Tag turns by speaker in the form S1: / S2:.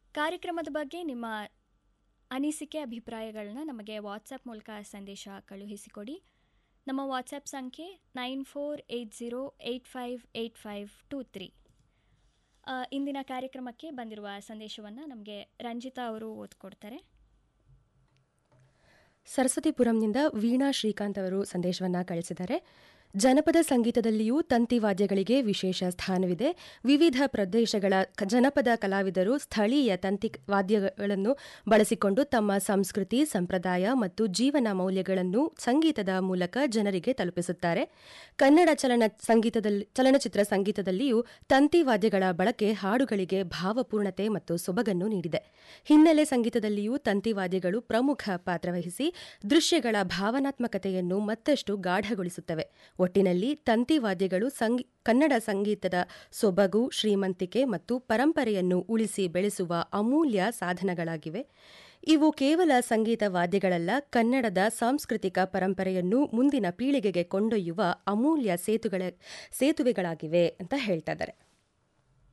S1: ಕಾರ್ಯಕ್ರಮದ ಬಗ್ಗೆ ನಿಮ್ಮ ಅನಿಸಿಕೆ ಅಭಿಪ್ರಾಯಗಳನ್ನ ನಮಗೆ ವಾಟ್ಸಪ್ ಮೂಲಕ ಸಂದೇಶ ಕಳುಹಿಸಿಕೊಡಿ ನಮ್ಮ ವಾಟ್ಸಪ್ ಸಂಖ್ಯೆ nine four eight zero eight five eight five two three ಇಂದಿನ ಕಾರ್ಯಕ್ರಮಕ್ಕೆ ಬಂದಿರುವ ಸಂದೇಶವನ್ನು ನಮಗೆ ರಂಜಿತಾ ಅವರು ಓದ್ಕೊಡ್ತಾರೆ
S2: ಸರಸ್ವತಿಪುರಂನಿಂದ ವೀಣಾ ಶ್ರೀಕಾಂತ್ ಅವರು ಸಂದೇಶವನ್ನ ಕಳಿಸಿದ್ದಾರೆ ಜನಪದ ಸಂಗೀತದಲ್ಲಿಯೂ ತಂತಿ ವಾದ್ಯಗಳಿಗೆ ವಿಶೇಷ ಸ್ಥಾನವಿದೆ ವಿವಿಧ ಪ್ರದೇಶಗಳ ಕ- ಜನಪದ ಕಲಾವಿದರು ಸ್ಥಳೀಯ ತಂತಿ ವಾದ್ಯಗಳನ್ನು ಬಳಸಿಕೊಂಡು ತಮ್ಮ ಸಂಸ್ಕೃತಿ ಸಂಪ್ರದಾಯ ಮತ್ತು ಜೀವನ ಮೌಲ್ಯಗಳನ್ನು ಸಂಗೀತದ ಮೂಲಕ ಜನರಿಗೆ ತಲುಪಿಸುತ್ತಾರೆ ಕನ್ನಡ ಚಲನ ಸಂಗೀತದಲ್ಲಿ ಚಲನಚಿತ್ರ ಸಂಗೀತದಲ್ಲಿಯೂ ತಂತಿ ವಾದ್ಯಗಳ ಬಳಕೆ ಹಾಡುಗಳಿಗೆ ಭಾವಪೂರ್ಣತೆ ಮತ್ತು ಸೊಬಗನ್ನು ನೀಡಿದೆ ಹಿನ್ನೆಲೆ ಸಂಗೀತದಲ್ಲಿಯೂ ತಂತಿ ವಾದ್ಯಗಳು ಪ್ರಮುಖ ಪಾತ್ರವಹಿಸಿ ದೃಶ್ಯಗಳ ಭಾವನಾತ್ಮಕತೆಯನ್ನು ಮತ್ತಷ್ಟು ಗಾಢಗೊಳಿಸುತ್ತವೆ ಒಟ್ಟಿನಲ್ಲಿ ತಂತಿ ವಾದ್ಯಗಳು ಸಂಗಿ ಕನ್ನಡ ಸಂಗೀತದ ಸೊಬಗು ಶ್ರೀಮಂತಿಕೆ ಮತ್ತು ಪರಂಪರೆಯನ್ನು ಉಳಿಸಿ ಬೆಳೆಸುವ ಅಮೂಲ್ಯ ಸಾಧನಗಳಾಗಿವೆ ಇವು ಕೇವಲ ಸಂಗೀತ ವಾದ್ಯಗಳಲ್ಲ ಕನ್ನಡದ ಸಾಂಸ್ಕೃತಿಕ ಪರಂಪರೆಯನ್ನು ಮುಂದಿನ ಪೀಳಿಗೆಗೆ ಕೊಂಡೊಯ್ಯುವ ಅಮೂಲ್ಯ ಸೇತುಗಳ ಸೇತುವೆಗಳಾಗಿವೆ ಅಂತ ಹೇಳ್ತಾ ಇದ್ದಾರೆ